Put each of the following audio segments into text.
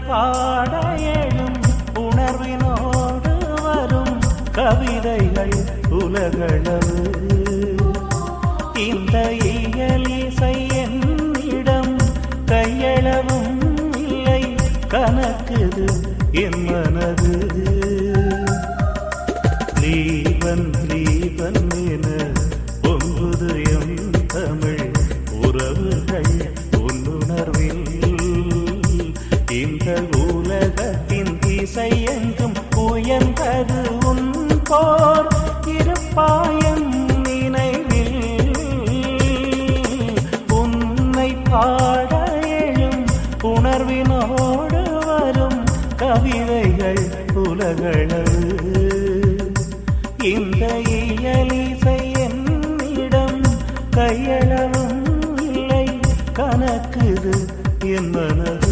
பாட எழும் உணர்வினோடு வரும் கவிதைகள் உலகளவு இந்த இயலிசை என்னிடம் கையளவும் இல்லை கணக்குது என் மனது லீபன் லீபன் என பொங்குது எம் தமிழ் உறவுகள் உன்னுணர்வில் இந்த உலகத்தின் திசை எங்கும் உயர்ந்தது உன் போர் இருப்பாயம் நினைவில் உன்னை பாட எழும் உணர்வினோடு வரும் கவிதைகள் உலகளவு இந்த இயலிசை என்னிடம் கையளவும் இல்லை கணக்குது என் மனது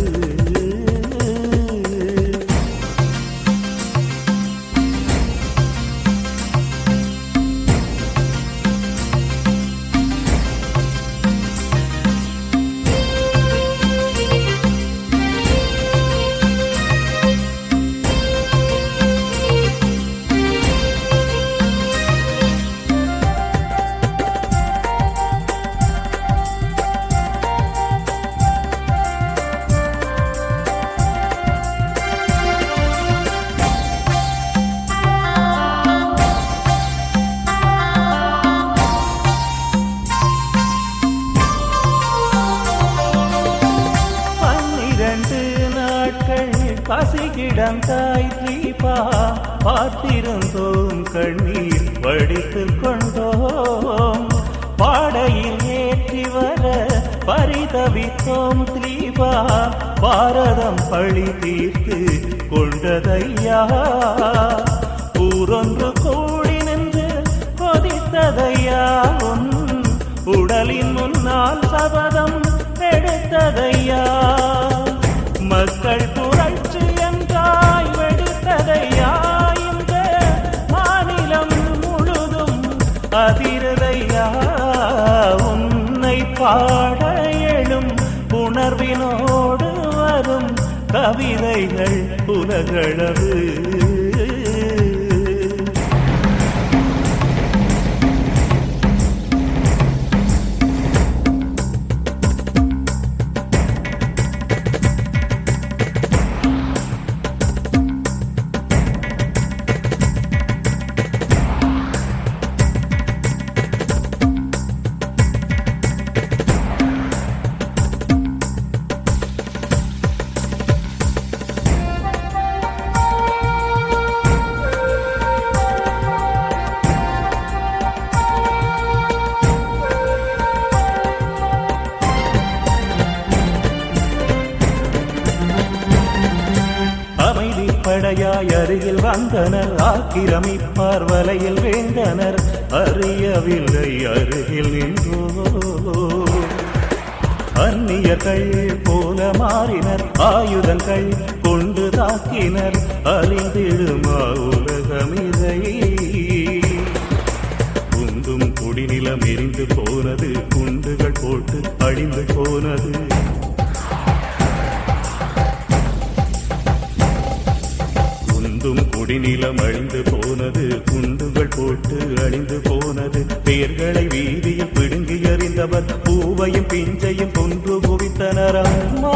பன்னிரண்டு நாட்கள் பசிகிடம் தாய் தீபா பார்த்திருந்தோம் கண்ணீர் வடித்துக் கொண்டோம் பாடையில் ஏற்றி வர பரிதவித்தோம் தீபா பாரதம் பழி தீர்த்து கொண்டதையா ஊரொன்று கூடி நின்று கொதித்ததையா உன் உடலின் முன்னால் சபதம் எடுத்ததையா மக்கள் புரட்சி என்றாய் வெடித்ததையா இந்த மாநிலம் முழுதும் அதிரதையா உன்னை பாட எழும் உணர்வினோடு வரும் கவிதைகள் உலகளவு அமைதி படையாய் அருகில் வந்தனர் ஆக்கிரமிப்பார் வலையில் வேந்தனர் அறியவில்லை அருகில் நின்றோ அந்நியர்கள் போல மாறினர் ஆயுதங்கள் கொண்டு தாக்கினர் அறிந்திடுமா உலகமிதை குந்தும் குடிநிலம் எரிந்து போனது குண்டுகள் போட்டு அழிந்து போனது குந்தும் குடிநிலம் அழிந்து போனது குண்டுகள் போட்டு அழிந்து போனது பேர்களை வீதியில் பிடுங்கி எறிந்தவர் பூவையும் பிஞ்சையும் கொன்று குவித்தனர் அம்மா